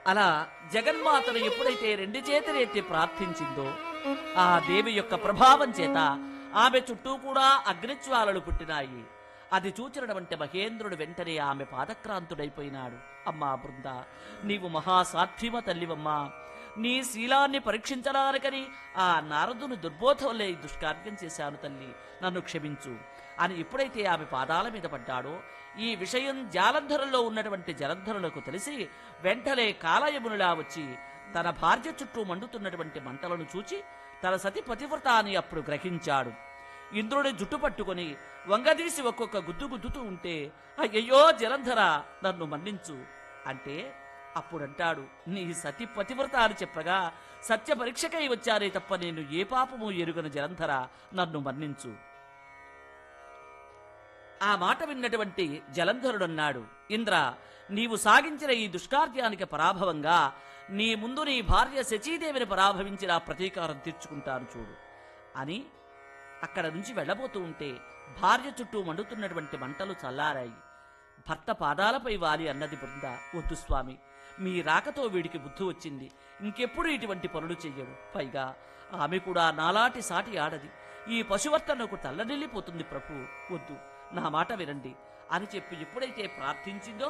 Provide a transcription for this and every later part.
అలా జగన్మాతను ఎప్పుడైతే రెండు చేతులు ఎత్తి ప్రార్థించిందో ఆ దేవి యొక్క ప్రభావం చేత ఆమె చుట్టూ కూడా అగ్నిజ్వాలలు పుట్టినాయి అది చూచినటువంటి మహేంద్రుడు వెంటనే ఆమె పాదక్రాంతుడైపోయినాడు అమ్మా బృంద నీవు మహాసాధ్యమ తల్లివమ్మా నీ శీలాన్ని పరీక్షించడానికని ఆ నారదుని దుర్బోధం వల్లే ఈ దుష్కార్యం చేశాను తల్లి నన్ను క్షమించు అని ఎప్పుడైతే ఆమె పాదాల మీద పడ్డాడో ఈ విషయం జాలంధరంలో ఉన్నటువంటి జలంధరులకు తెలిసి వెంటనే కాలయమునులా వచ్చి తన భార్య చుట్టూ మండుతున్నటువంటి మంటలను చూచి తన సతి పతివ్రత అని అప్పుడు గ్రహించాడు ఇంద్రుడి జుట్టు పట్టుకొని వంగదీసి ఒక్కొక్క గుద్దు గుద్దుతూ ఉంటే అయ్యయ్యో జలంధర నన్ను మన్నించు అంటే అప్పుడంటాడు నీ సతి పతివ్రత అని చెప్పగా సత్య పరీక్షకై వచ్చారే తప్ప నేను ఏ పాపము ఎరుగని జలంధర నన్ను మన్నించు ఆ మాట విన్నటువంటి జలంధరుడన్నాడు ఇంద్ర నీవు సాగించిన ఈ దుష్కార్యానికి పరాభవంగా నీ ముందు నీ భార్య శచీదేవిని పరాభవించిన ఆ ప్రతీకారం తీర్చుకుంటాను చూడు అని అక్కడ నుంచి వెళ్ళబోతూ ఉంటే భార్య చుట్టూ మండుతున్నటువంటి మంటలు చల్లారాయి భర్త పాదాలపై వాలి అన్నది బృంద వద్దు స్వామి మీ రాకతో వీడికి బుద్ధి వచ్చింది ఇంకెప్పుడు ఇటువంటి పనులు చెయ్యడు పైగా ఆమె కూడా నాలాటి సాటి ఆడది ఈ పశువర్తనకు తల్లడిల్లిపోతుంది ప్రభు వద్దు నా మాట వినండి అని చెప్పి ఎప్పుడైతే ప్రార్థించిందో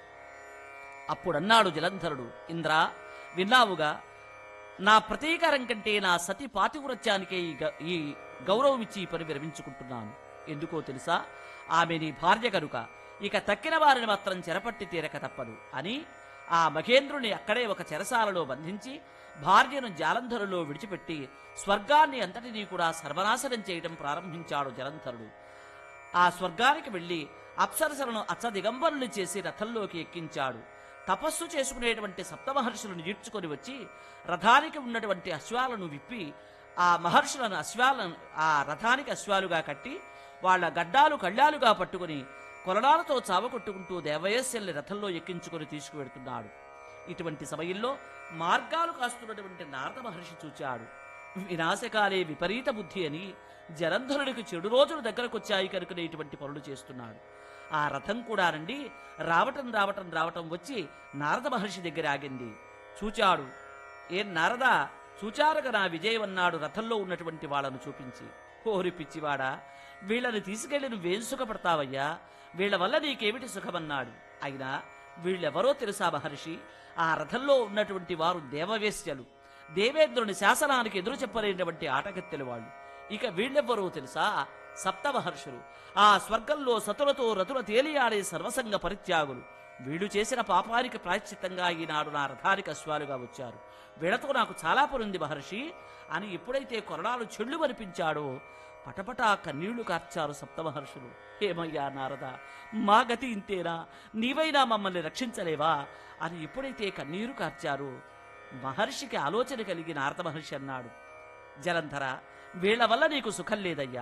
అప్పుడన్నాడు జలంధరుడు ఇంద్ర విన్నావుగా నా ప్రతీకారం కంటే నా సతి పాతివృత్యానికే ఈ గ- ఈ గౌరవం ఇచ్చి ఈ పని విరమించుకుంటున్నాను ఎందుకో తెలుసా ఆమె నీ భార్య కనుక ఇక తక్కిన వారిని మాత్రం చెరపట్టి తీరక తప్పదు అని ఆ మహేంద్రుని అక్కడే ఒక చెరసాలలో బంధించి భార్యను జాలంధరులో విడిచిపెట్టి స్వర్గాన్ని అంతటినీ కూడా సర్వనాశనం చేయడం ప్రారంభించాడు జలంధరుడు ఆ స్వర్గానికి వెళ్లి అప్సరసలను అచ్చదిగంబరులు చేసి రథంలోకి ఎక్కించాడు తపస్సు చేసుకునేటువంటి సప్తమహర్షులను ఈడ్చుకొని వచ్చి రథానికి ఉన్నటువంటి అశ్వాలను విప్పి ఆ మహర్షులను అశ్వాలను ఆ రథానికి అశ్వాలుగా కట్టి వాళ్ళ గడ్డాలు కళ్ళాలుగా పట్టుకుని కొలడాలతో చావకొట్టుకుంటూ దేవయస్యల్ని రథంలో ఎక్కించుకొని తీసుకువెడుతున్నాడు ఇటువంటి సమయంలో మార్గాలు కాస్తున్నటువంటి నారద మహర్షి చూచాడు వినాశకాలే విపరీత బుద్ధి అని జలంధరుడికి చెడు రోజులు దగ్గరకొచ్చాయి కనుకనే ఇటువంటి పనులు చేస్తున్నాడు ఆ రథం కూడా రండి రావటం రావటం రావటం వచ్చి నారద మహర్షి దగ్గర ఆగింది చూచాడు ఏ నారద చూచారుగా నా విజయం అన్నాడు రథంలో ఉన్నటువంటి వాళ్ళను చూపించి ఓరి పిచ్చివాడా వీళ్ళని తీసుకెళ్లి నువ్వేం సుఖపడతావయ్యా వీళ్ళ వల్ల నీకేమిటి సుఖమన్నాడు అయినా వీళ్ళెవరో తెలుసా మహర్షి ఆ రథంలో ఉన్నటువంటి వారు దేవవేశ్యలు దేవేంద్రుని శాసనానికి ఎదురు చెప్పలేనటువంటి ఆటగత్తెలు వాళ్ళు ఇక వీళ్ళెవ్వరో తెలుసా సప్త మహర్షులు ఆ స్వర్గంలో సతులతో రతుల తేలియాడే సర్వసంగ పరిత్యాగులు వీళ్ళు చేసిన పాపానికి ప్రాయశ్చిత్తంగా ఈనాడు నా రథానికి అశ్వాలుగా వచ్చారు వీళ్ళతో నాకు చాలా పనుంది మహర్షి అని ఎప్పుడైతే కొరడాలు చెళ్ళు మరిపించాడో పటపటా కన్నీళ్లు కార్చారు సప్తమహర్షులు ఏమయ్యా నారద మా గతి ఇంతేనా నీవైనా మమ్మల్ని రక్షించలేవా అని ఎప్పుడైతే కన్నీరు కార్చారో మహర్షికి ఆలోచన కలిగి నారద మహర్షి అన్నాడు జలంధర వీళ్ల వల్ల నీకు సుఖం లేదయ్యా